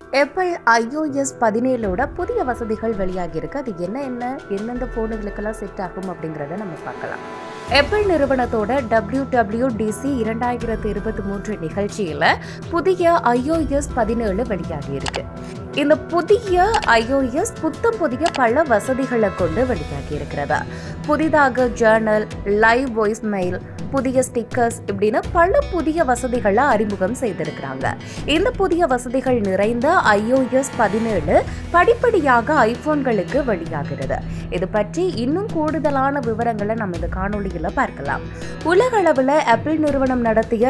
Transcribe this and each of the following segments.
apple iOS பதினேழோட புதிய வசதிகள் வெளியாகி இருக்கு அது என்ன என்ன எந்தெந்த ஃபோனுகளுக்கெல்லாம் செட் ஆகும் அப்படிங்கிறத நம்ம பார்க்கலாம் ஆப்பிள் நிறுவனத்தோட WWDC இரண்டாயிரத்து இருபத்தி மூன்று நிகழ்ச்சியில் புதிய iOS பதினேழு வெளியாகி இருக்கு இந்த புதிய iOS புத்தம் புதிய பல வசதிகளை கொண்டு வெளியாகி இருக்கிறதா புதிதாக ஜேர்னல் லைவ் வாய்ஸ் மெயில் புதிய ஸ்டிக்கர்ஸ் இப்படின்னு பல புதிய வசதிகளை அறிமுகம் செய்திருக்கிறாங்க இந்த புதிய வசதிகள் நிறைந்த iOS பதினேழு படிப்படியாக ஐபோன்களுக்கு வெளியாகிறது இது பற்றி இன்னும் கூடுதலான விவரங்களை நம்ம இந்த காணொளியில் பார்க்கலாம் உலக அளவில் ஆப்பிள் நிறுவனம் நடத்திய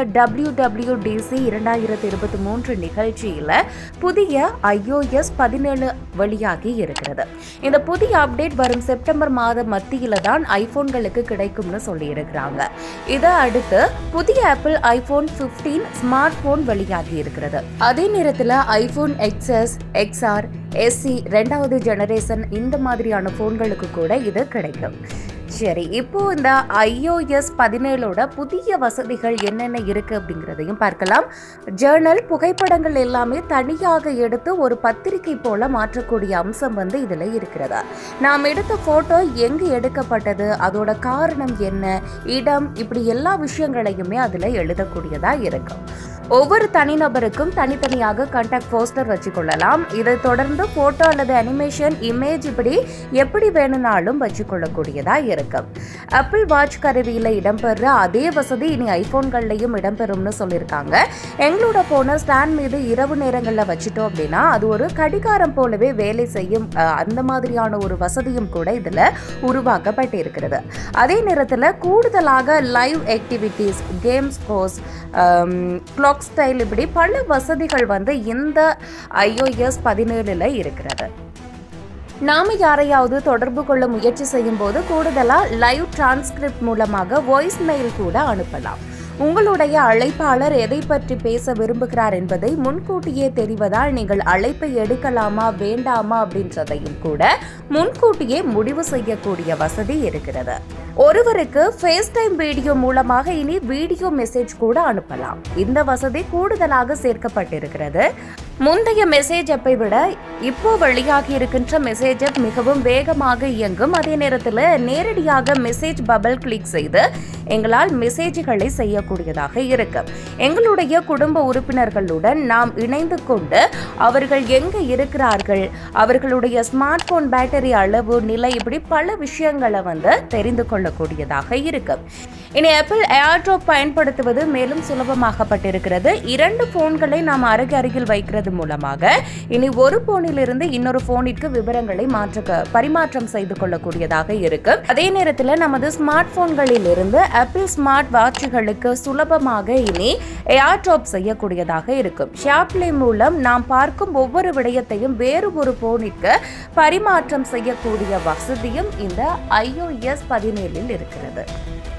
WWDC இரண்டாயிரத்தி இருபத்தி மூன்று நிகழ்ச்சியில் புதிய iOS பதினேழு வெளியாகி இருக்கிறது இந்த புதிய அப்டேட் வரும் செப்டம்பர் மாத மத்தியில தான் ஐபோன்களுக்கு கிடைக்கும்னு சொல்லியிருக்கிறாங்க இதை அடுத்து புதிய ஆப்பிள் ஐபோன் 15 ஸ்மார்ட் போன் வெளியாகி இருக்கிறது அதே நேரத்தில் ஐபோன் எக்ஸ்எஸ் எக்ஸ்ஆர் எஸ்சி ரெண்டாவது ஜெனரேஷன் இந்த மாதிரியான போன்களுக்கு கூட இது கிடைக்கும் சரி இப்போ இந்த iOS பதினேழோட புதிய வசதிகள் என்னென்ன இருக்கு அப்படிங்கிறதையும் பார்க்கலாம் ஜேர்னல் புகைப்படங்கள் எல்லாமே தனியாக எடுத்து ஒரு பத்திரிகை போல மாற்றக்கூடிய அம்சம் வந்து இதில் இருக்கிறதா நாம் எடுத்த ஃபோட்டோ எங்கு எடுக்கப்பட்டது அதோட காரணம் என்ன இடம் இப்படி எல்லா விஷயங்களையுமே அதில் எழுதக்கூடியதா இருக்கும் ஒவ்வொரு தனிநபருக்கும் தனித்தனியாக கான்டாக்ட் போஸ்டர் வச்சுக்கொள்ளலாம் இதை தொடர்ந்து போட்டோ அல்லது அனிமேஷன் இமேஜ் இப்படி எப்படி வேணும்னாலும் வச்சுக்கொள்ளக்கூடியதா இருக்கும் ஆப்பிள் வாட்ச் கருவியில் இடம்பெற அதே வசதி இனி ஐபோன்கள்லையும் இடம்பெறும்னு சொல்லியிருக்காங்க எங்களோட போனை ஸ்டாண்ட் மீது இரவு நேரங்களில் வச்சுட்டோம் அப்படின்னா அது ஒரு கடிகாரம் போலவே வேலை செய்யும் அஹ், அந்த மாதிரியான ஒரு வசதியும் கூட இதில் உருவாக்கப்பட்டிருக்கிறது அதே நேரத்தில் கூடுதலாக live activities games course clock style இப்படி பல வசதிகள் வந்து இந்த iOS பதினேழுல இருக்கிறது நாம யாரையாவது தொடர்பு கொள்ள முயற்சி செய்யும் போது கூடுதலா லைவ் டிரான்ஸ்கிரிப்ட் மூலமாக வாய்ஸ் மெயில் கூட அனுப்பலாம் உங்களுடைய அழைப்பாளர் எதை பற்றி பேச விரும்புகிறார் என்பதை முன்கூட்டியே தெரிவதால் நீங்கள் அழைப்பை எடுக்கலாமா வேண்டாமா அப்படின்றதையும் கூட முன்கூட்டியே முடிவு செய்யக்கூடிய வசதி இருக்கிறது ஒருவருக்கு ஃபேஸ் டைம் வீடியோ மூலமாக இனி வீடியோ மெசேஜ் கூட அனுப்பலாம் இந்த வசதி கூடுதலாக சேர்க்கப்பட்டிருக்கிறது முந்தைய மெசேஜ் அப்பை விட இப்போ வெளியாகி இருக்கின்ற மெசேஜ் app மிகவும் வேகமாக இயங்கும் அதே நேரத்தில் நேரடியாக மெசேஜ் பபிள் கிளிக் செய்து எங்களால் மெசேஜ்களை செய்யக்கூடியதாக இருக்கு எங்களுடைய குடும்ப உறுப்பினர்களுடன் நாம் இணைந்து கொண்டு அவர்கள் எங்க இருக்கிறார்கள் அவர்களுடைய ஸ்மார்ட் போன் பேட்டரி அளவு நிலை இப்படி பல விஷயங்களை வந்து தெரிந்து கொள்ளக்கூடியதாக இருக்கு இனி ஆப்பிள் ஏர்ட்ராப் பயன்படுத்துவது மேலும் சுலபமாக்கப்பட்டிருக்கிறது இரண்டு போன்களை நாம் அருகு அருகில் வைக்கிறது மூலமாக இனி ஒரு போனிலிருந்து இன்னொரு போனிற்கு விவரங்களை மாற்ற பரிமாற்றம் செய்து கொள்ளக்கூடியதாக இருக்கு அதே நேரத்தில் நமது ஸ்மார்ட் போன்களில் இருந்து ஆப்பிள் ஸ்மார்ட் வாட்சுகளுக்கு சுலபமாக இனி ஏர்ட்ராப் செய்யக்கூடியதாக இருக்கும் ஷாப்லே மூலம் நாம் பார்க்கும் ஒவ்வொரு விடயத்தையும் வேறு ஒரு போனிற்கு பரிமாற்றம் செய்யக்கூடிய வசதியும் இந்த iOS பதினேழில் இருக்கிறது